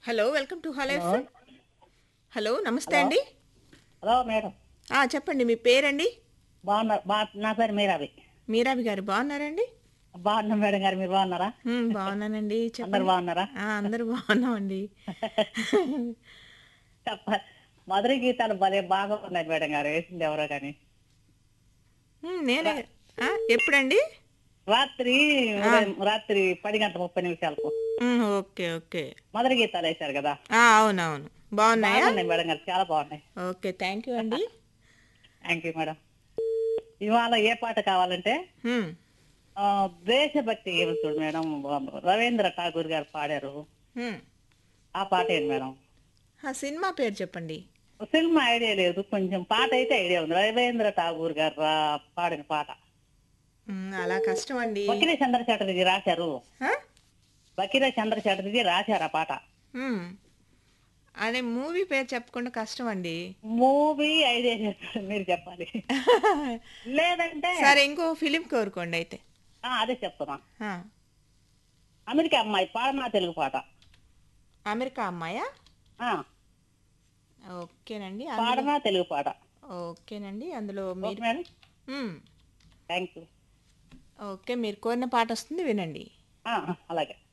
Hello welcome to hello FM hello నమస్తే అండి hello madam ఆ, చెప్పండి మీ పేరండి బాగున్నారు బా నా పేరు మీరావి మీరాబి గారు బాగున్నారండి బాగున్నాం మేడం గారు మీరు బాగున్నారా హ్మ్, బాగున్నానండి అందరు చెప్పండి బాగున్నారా ఆ, అందరూ బాగున్నామండి చెప్ప మధుర గీతాలు భలే బాగా ఉన్నాయి మేడం గారు వేసింది ఎవరో కానీ హ్మ్, నేనే ఆ, ఎప్పుడండి రాత్రి ఉదయం రాత్రి పది గంటల ముప్పై నిమిషాలకు హ్మ్, ఓకే ఓకే మధుర గీతాలు వేశారు కదా ఆ, అవునవును బాగున్నాయా బాగున్నాయి మేడం గారు చాలా బాగున్నాయి ఓకే థ్యాంక్ యూ అండి థ్యాంక్ యూ మేడం ఇవాళ ఏ పాట కావాలంటే హ్మ్, ఆ, దేశభక్తి గీతం చూడు మేడం రవీంద్ర ఠాగూర్ గారు పాడారు హ్మ్. ఆ పాట ఏంటి మేడం ఆ సినిమా పేరు చెప్పండి సినిమా ఐడియా లేదు కొంచెం పాట అయితే ఐడియా ఉంది రవీంద్ర ఠాగూర్ గారు రా- పాడిన పాట హ్మ్, అలా కష్టం అండి బకిరే చంద్ర చటర్జీ రాశారు ఆ? బకిరే చంద్ర చటర్జీ రాశారు ఆ పాట హ్మ్. అదే మూవీ పేరు చెప్పకుండా కష్టం అండి మూవీ ఐడియా చేస్తారు మీరు చెప్పాలి లేదంటే సరే ఇంకో ఫిలిం కోరుకోండి అయితే ఆ, అదే చెప్తున్నా ఆ, అమెరికా అమ్మాయి పాడనా తెలుగు పాట అమెరికా అమ్మాయా ఆ, ఓకేనండి అందులో పాడనా తెలుగు పాట ఓకేనండి అందులో ఓకే మీరు మేడం మ్మ్. థ్యాంక్ యూ ఓకే మీరు కోరిన పాట వస్తుంది వినండి అలాగే